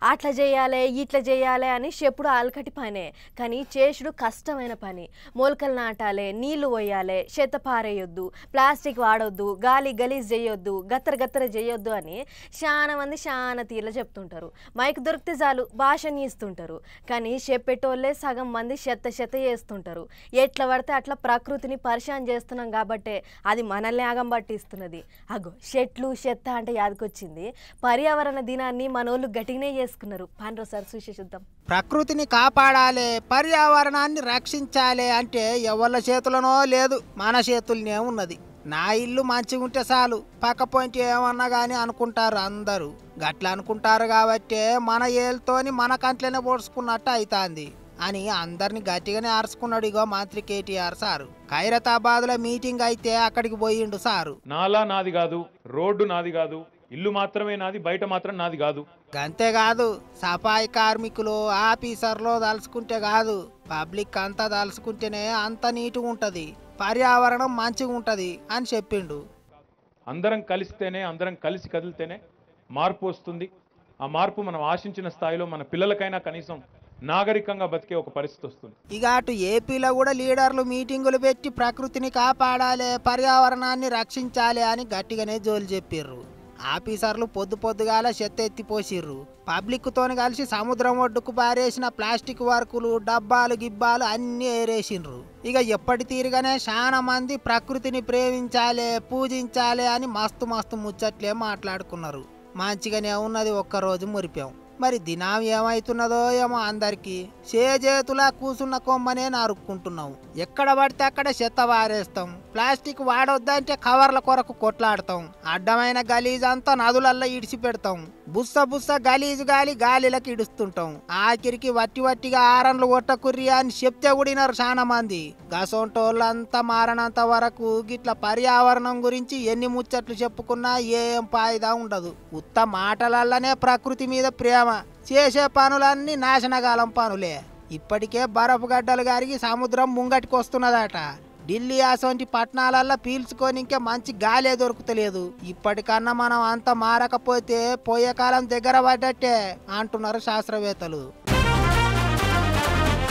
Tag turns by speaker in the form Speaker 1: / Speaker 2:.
Speaker 1: అట్లా చేయాలి ఇట్లా చేయాలి అని చెప్పుడు అలకటి పనే కానీ చేసుడు కష్టమైన పని మొలకలు నాటాలి నీళ్లు పోయాలి చెత్త పారేయొద్దు ప్లాస్టిక్ వాడొద్దు గాలి గలీజ్ చేయొద్దు గత్తర గత్తర చేయొద్దు అని చాలా మంది చాలా తీర్ల చెప్తుంటారు మైక్ దొరికితే చాలు భాషని ఇస్తుంటారు కానీ చెప్పేటోళ్ళే సగం మంది చెత్త చెత్త చేస్తుంటారు ఎట్లా పడితే అట్లా ప్రకృతిని పరిశాన్ చేస్తున్నాం కాబట్టే అది మనల్ని ఆగం పట్టిస్తున్నది అగో చెట్లు చెత్త అంటే యాదకొచ్చింది పర్యావరణ దినాన్ని మనోళ్ళు గట్టిగానే చేసుకున్నారు పాండ్రో సార్ చూసి చూద్దాం
Speaker 2: ప్రకృతిని కాపాడాలి పర్యావరణాన్ని రక్షించాలి అంటే ఎవళ్ళ చేతులనో లేదు మన చేతులనే ఉన్నది నా ఇల్లు మంచిగా ఉంటే చాలు పక్క పోయింటి ఏమన్నా కానీ అనుకుంటారు అందరూ గట్ల అనుకుంటారు కాబట్టే మన ఏళ్ళతోని మన కంట్లోనే పొడుచుకున్నట్టు అవుతాంది అని అందరిని గట్టిగానే అరుచుకున్నాడు ఇగో మంత్రి కేటీఆర్ సారు ఖైరతాబాద్లో మీటింగ్ అయితే అక్కడికి పోయిండు సారు
Speaker 3: నాలా నాది కాదు రోడ్డు నాది కాదు ఇల్లు మాత్రమే నాది బయట మాత్రం నాది కాదు
Speaker 2: అంతేకాదు సఫాయి కార్మికులు ఆఫీసర్లు తలుచుకుంటే కాదు పబ్లిక్ అంతా తలుచుకుంటేనే అంత నీట్గా ఉంటది పర్యావరణం మంచిగా ఉంటది అని చెప్పిండు
Speaker 3: అందరం కలిస్తేనే అందరం కలిసి కదిలితేనే మార్పు వస్తుంది ఆ మార్పు మనం ఆశించిన స్థాయిలో మన పిల్లలకైనా కనీసం నాగరికంగా బతికే ఒక పరిస్థితి వస్తుంది
Speaker 2: ఇక అటు ఏపీలో కూడా లీడర్లు మీటింగులు పెట్టి ప్రకృతిని కాపాడాలి పర్యావరణాన్ని రక్షించాలి అని గట్టిగానే జోలు చెప్పిర్రు ఆఫీసర్లు పొద్దు పొద్దుగాల చెత్త ఎత్తిపోసిర్రు పబ్లిక్ తోని కలిసి సముద్రం ఒడ్డుకు పారేసిన ప్లాస్టిక్ వర్కులు డబ్బాలు గిబ్బాలు అన్నీ ఏరేసిండ్రు ఇక ఎప్పటి తీరుగానే చాలా మంది ప్రకృతిని ప్రేమించాలి పూజించాలి అని మస్తు మస్తు ముచ్చట్లే మాట్లాడుకున్నారు మంచిగానే ఉన్నది ఒక్కరోజు మురిపాం మరి దినం ఏమైతున్నదో ఏమో అందరికి చేతులా కూసున్న కొమ్మనే నారుక్కుంటున్నాం ఎక్కడ పడితే అక్కడ చెత్త వారేస్తాం ప్లాస్టిక్ వాడొద్దంటే కవర్ల కొరకు కొట్లాడతాం అడ్డమైన గలీజ్ అంతా నదులల్లో ఇడిచి పెడతాం బుస్స బుస్స గలీజు గాలి గాలిలకు ఇడుస్తుంటాం ఆఖరికి వట్టి వట్టిగా ఆరన్లు కొట్టకుర్రి అని చెప్తే కూడినారు చాలా మంది గసొంటోళ్ళంతా మారనంత వరకు గిట్ల పర్యావరణం గురించి ఎన్ని ముచ్చట్లు చెప్పుకున్నా ఏం ఫాయిదా ఉండదు ఉత్త మాటలల్లనే ప్రకృతి మీద ప్రేమ చేసే పనులన్నీ నాశనకాలం పనులే ఇప్పటికే బరఫు గడ్డలు గారికి సముద్రం ముంగటికి వస్తున్నదట ఢిల్లీ అసొంటి పట్టణాలల్లో పీల్చుకొని ఇంకా మంచి గాలే దొరుకుతలేదు ఇప్పటికన్నా మనం అంత మారకపోతే పోయే కాలం దగ్గర పడ్డట్టే అంటున్నారు శాస్త్రవేత్తలు